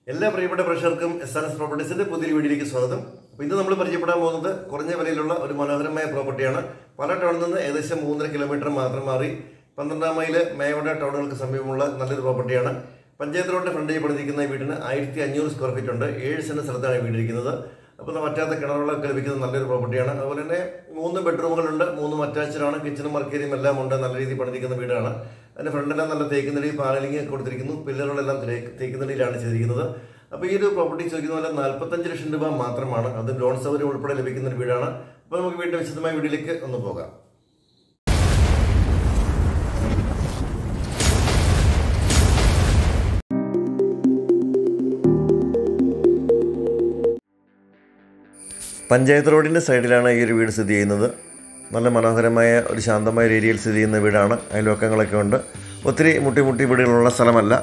എല്ലാ പ്രിയപ്പെട്ട പ്രേക്ഷകർക്കും എസ് ആർ എസ് പ്രോപ്പർട്ടീസിന്റെ പുതിയ വീഡിയോയിലേക്ക് സ്വാഗതം അപ്പോൾ ഇന്ന് നമ്മൾ പരിചയപ്പെടാൻ പോകുന്നത് കുറഞ്ഞ വിലയിലുള്ള ഒരു മനോഹരമായ പ്രോപ്പർട്ടിയാണ് പല ടൗണിൽ നിന്ന് ഏകദേശം മൂന്നര കിലോമീറ്റർ മാത്രം മാറി പന്ത്രണ്ടാം മൈല് മേവട ടൗണുകൾക്ക് സമീപമുള്ള നല്ലൊരു പ്രോപ്പർട്ടിയാണ് പഞ്ചായത്ത് റോഡിന്റെ ഫ്രണ്ടിൽ പണിതിരിക്കുന്ന ഈ വീടിന് ആയിരത്തി അഞ്ഞൂറ് സ്ക്വയർ ഫീറ്റ് ഉണ്ട് ഏഴ് സെന്റ് സ്ഥലത്താണ് ഈ വീടിരിക്കുന്നത് അപ്പോൾ പറ്റാത്ത കിണറുകളൊക്കെ ലഭിക്കുന്ന നല്ലൊരു പ്രോപ്പർട്ടിയാണ് അതുപോലെ തന്നെ മൂന്ന് ബെഡ്റൂമുകളുണ്ട് മൂന്നും അറ്റാച്ച്ഡാണ് കിച്ചണും വർക്കേരിയും എല്ലാം ഉണ്ട് നല്ല രീതിയിൽ പണിതിരിക്കുന്ന വീടാണ് അതിന്റെ ഫ്രണ്ടെല്ലാം നല്ല തേക്കുന്നടി പാനലിംഗ് കൊടുത്തിരിക്കുന്നു പില്ലറുകളെല്ലാം തേ- തേക്കുന്നടിയിലാണ് ചെയ്തിരിക്കുന്നത് അപ്പോൾ ഈ ഒരു പ്രോപ്പർട്ടി ചോദിക്കുന്ന പോലെ നാൽപ്പത്തഞ്ച് ലക്ഷം രൂപ മാത്രമാണ് അത് ലോൺ സൗകര്യം ഉൾപ്പെടെ ലഭിക്കുന്ന ഒരു വീടാണ് അപ്പോൾ നമുക്ക് വീടിന്റെ വിശദമായ വീഡിയോയിലേക്ക് ഒന്ന് പോകാം പഞ്ചായത്ത് റോഡിൻ്റെ സൈഡിലാണ് ഈ ഒരു വീട് സ്ഥിതി ചെയ്യുന്നത് നല്ല മനോഹരമായ ഒരു ശാന്തമായ ഒരു ഏരിയയിൽ സ്ഥിതി ചെയ്യുന്ന വീടാണ് അയൽവക്കങ്ങളൊക്കെ ഉണ്ട് ഒത്തിരി മുട്ടി മുട്ടി വീടുകളുള്ള സ്ഥലമല്ല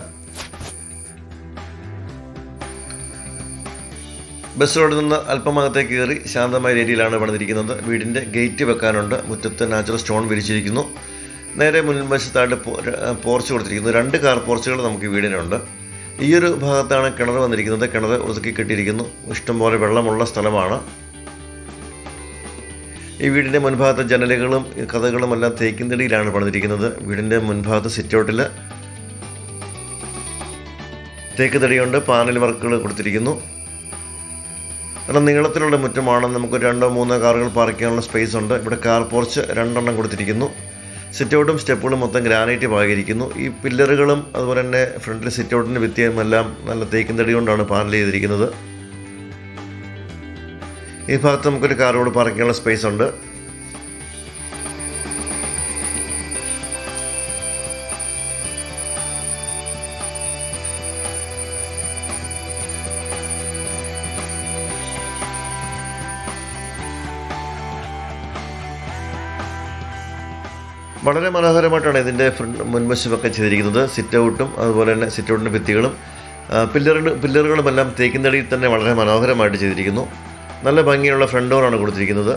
ബസ് റോഡിൽ നിന്ന് അല്പം അകത്തേക്ക് കയറി ശാന്തമായ ഏരിയയിലാണ് പണിതിരിക്കുന്നത് വീടിൻ്റെ ഗേറ്റ് വെക്കാനുണ്ട് മുറ്റത്ത് നാച്ചുറൽ സ്റ്റോൺ വിരിച്ചിരിക്കുന്നു നേരെ മുൻവശത്തായിട്ട് പോ- ര- പോർച്ച് കൊടുത്തിരിക്കുന്നു രണ്ട് കാർ പോർച്ചുകൾ നമുക്ക് ഈ വീടിനുണ്ട് ഈ ഒരു ഭാഗത്താണ് കിണർ വന്നിരിക്കുന്നത് കിണർ ഒതുക്കി കെട്ടിയിരിക്കുന്നു ഇഷ്ടംപോലെ വെള്ളമുള്ള സ്ഥലമാണ് ഈ വീടിൻ്റെ മുൻഭാഗത്തെ ജനലുകളും കഥകളും എല്ലാം തേക്കിന്തടിയിലാണ് പണിതിരിക്കുന്നത് വീടിൻ്റെ മുൻഭാഗത്ത് സിറ്റൗട്ടിൽ തേക്ക് തടിയുണ്ട് പാനൽ വർക്കുകൾ കൊടുത്തിരിക്കുന്നു കാരണം നീളത്തിലുള്ള മുറ്റമാണ് നമുക്ക് രണ്ടോ മൂന്നോ കാറുകൾ പാർക്ക് ചെയ്യാനുള്ള സ്പേസ് ഉണ്ട് ഇവിടെ കാർ പോർച്ച് രണ്ടെണ്ണം കൊടുത്തിരിക്കുന്നു സിറ്റൗട്ടും സ്റ്റെപ്പുകളും മൊത്തം ഗ്രാനൈറ്റ് പാകിയിരിക്കുന്നു ഈ പില്ലറുകളും അതുപോലെ തന്നെ ഫ്രണ്ടിൽ സിറ്റൗട്ടിൻ്റെ ഭിത്തിയും എല്ലാം നല്ല തേക്കിൻ തടി കൊണ്ടാണ് പാനൽ ചെയ്തിരിക്കുന്നത് ഈ ഭാഗത്ത് നമുക്കൊരു കാറോട് പാർക്ക് ചെയ്യാനുള്ള സ്പേസ് ഉണ്ട് വളരെ മനോഹരമായിട്ടാണ് ഇതിൻ്റെ ഫ്രണ്ട് മുൻവശമൊക്കെ ചെയ്തിരിക്കുന്നത് സിറ്റ് ഔട്ടും അതുപോലെ തന്നെ സിറ്റ് ഔട്ടിൻ്റെ ഭിത്തികളും പില്ലറുകൾ പില്ലറുകളും എല്ലാം തേക്കിന്തടിയിൽ തന്നെ വളരെ മനോഹരമായിട്ട് ചെയ്തിരിക്കുന്നു നല്ല ഭംഗിയുള്ള ഫ്രണ്ട് ഡോറാണ് കൊടുത്തിരിക്കുന്നത്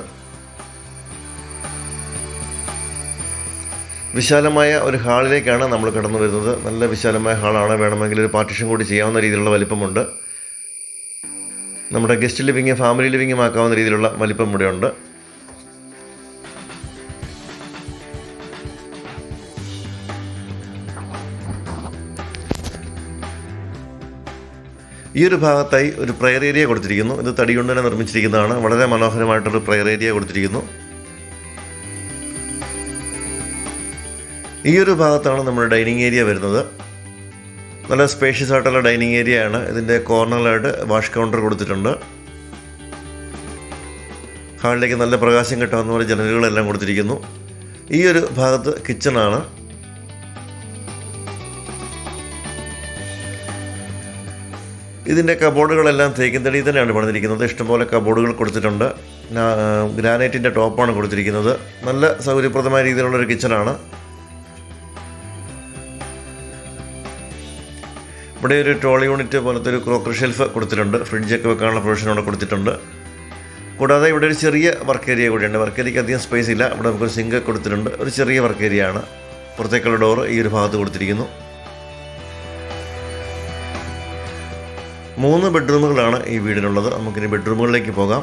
വിശാലമായ ഒരു ഹാളിലേക്കാണ് നമ്മൾ കടന്നു വരുന്നത് നല്ല വിശാലമായ ഹാളാണ് വേണമെങ്കിൽ ഒരു പാർട്ടിഷൻ കൂടി ചെയ്യാവുന്ന രീതിയിലുള്ള വലിപ്പമുണ്ട് നമ്മുടെ ഗസ്റ്റ് ലിവിങ് ഫാമിലി ലിവിങ്ങും ആക്കാവുന്ന രീതിയിലുള്ള വലിപ്പം ഇവിടെ ഉണ്ട് ഈ ഒരു ഭാഗത്തായി ഒരു പ്രയർ ഏരിയ കൊടുത്തിരിക്കുന്നു ഇത് തടി കൊണ്ട് തന്നെ നിർമ്മിച്ചിരിക്കുന്നതാണ് വളരെ മനോഹരമായിട്ടൊരു പ്രയർ ഏരിയ കൊടുത്തിരിക്കുന്നു ഈ ഒരു ഭാഗത്താണ് നമ്മുടെ ഡൈനിങ് ഏരിയ വരുന്നത് നല്ല സ്പേഷ്യസ് ആയിട്ടുള്ള ഡൈനിങ് ഏരിയ ആണ് ഇതിൻ്റെ കോർണറിലായിട്ട് വാഷ് കൗണ്ടർ കൊടുത്തിട്ടുണ്ട് ഹാളിലേക്ക് നല്ല പ്രകാശം കിട്ടാവുന്ന പോലെ ജനലുകളെല്ലാം കൊടുത്തിരിക്കുന്നു ഈ ഒരു ഭാഗത്ത് കിച്ചണാണ് ഇതിൻ്റെ കബോർഡുകളെല്ലാം തേക്കിൻ തടി തന്നെയാണ് പണിതിരിക്കുന്നത് ഇഷ്ടംപോലെ കബോർഡുകൾ കൊടുത്തിട്ടുണ്ട് ഗ്രാനൈറ്റിൻ്റെ ടോപ്പാണ് കൊടുത്തിരിക്കുന്നത് നല്ല സൗകര്യപ്രദമായ രീതിയിലുള്ള ഒരു കിച്ചണാണ് ഇവിടെ ഒരു ട്രോളി യൂണിറ്റ് പോലത്തെ ഒരു ക്രോക്കറി ഷെൽഫ് കൊടുത്തിട്ടുണ്ട് ഫ്രിഡ്ജൊക്കെ വെക്കാനുള്ള പ്രൊവിഷൻ അവിടെ കൊടുത്തിട്ടുണ്ട് കൂടാതെ ഇവിടെ ഒരു ചെറിയ വർക്ക് ഏരിയ കൂടിയുണ്ട് വർക്ക് ഏരിയയ്ക്ക് അധികം സ്പേസ് ഇല്ല ഇവിടെ നമുക്കൊരു സിങ്ക് കൊടുത്തിട്ടുണ്ട് ഒരു ചെറിയ വർക്ക് ഏരിയ ആണ് പുറത്തേക്കുള്ള ഡോർ ഈ ഒരു ഭാഗത്ത് കൊടുത്തിരിക്കുന്നു മൂന്ന് ബെഡ്റൂമുകളാണ് ഈ വീടിനുള്ളത് നമുക്കിനി ബെഡ്റൂമുകളിലേക്ക് പോകാം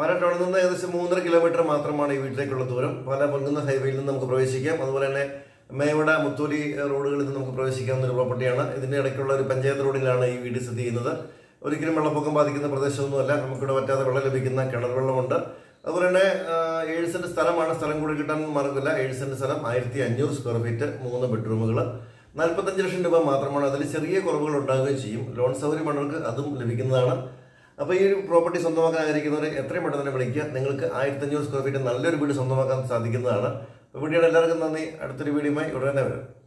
പാല ടൗണിൽ നിന്ന് ഏകദേശം മൂന്നര കിലോമീറ്റർ മാത്രമാണ് ഈ വീട്ടിലേക്കുള്ള ദൂരം പാല പൊൻകുന്ന ഹൈവേയിൽ നിന്ന് നമുക്ക് പ്രവേശിക്കാം അതുപോലെ തന്നെ മേവട മുത്തൂലി റോഡുകളിൽ നിന്ന് നമുക്ക് പ്രവേശിക്കാവുന്ന ഒരു പ്രോപ്പർട്ടിയാണ് ഇതിന്റെ ഇടയ്ക്കുള്ള ഒരു പഞ്ചായത്ത് റോഡിലാണ് ഈ വീട് സ്ഥിതി ചെയ്യുന്നത് ഒരിക്കലും വെള്ളപ്പൊക്കം ബാധിക്കുന്ന പ്രദേശമൊന്നുമല്ല നമുക്കിവിടെ പറ്റാതെ വെള്ളം ലഭിക്കുന്ന കിണർ വെള്ളമുണ്ട് അതുപോലെ തന്നെ ആ, ഏഴ് സെന്റ് സ്ഥലമാണ് സ്ഥലം കൂടി കിട്ടാൻ മാർഗമില്ല ഏഴ് സെന്റ് സ്ഥലം ആയിരത്തി അഞ്ഞൂറ് സ്ക്വയർ ഫീറ്റ് മൂന്ന് ബെഡ്റൂമുകൾ നാൽപ്പത്തഞ്ച് ലക്ഷം രൂപ മാത്രമാണ് അതിൽ ചെറിയ കുറവുകൾ ഉണ്ടാവുകയും ചെയ്യും ലോൺ സൗകര്യമുള്ളവർക്ക് അതും ലഭിക്കുന്നതാണ് അപ്പോൾ ഈ ഒരു പ്രോപ്പർട്ടി സ്വന്തമാക്കാൻ ആഗ്രഹിക്കുന്നവർ എത്രയും പെട്ടെന്ന് തന്നെ വിളിക്കുക നിങ്ങൾക്ക് ആയിരത്തി അഞ്ഞൂറ് സ്ക്വയർ ഫീറ്റ് നല്ലൊരു വീട് സ്വന്തമാക്കാൻ സാധിക്കുന്നതാണ് അപ്പോൾ വീഡിയോയുടെ എല്ലാവർക്കും നന്ദി അടുത്തൊരു വീഡിയോയുമായി ഉടനെ വരും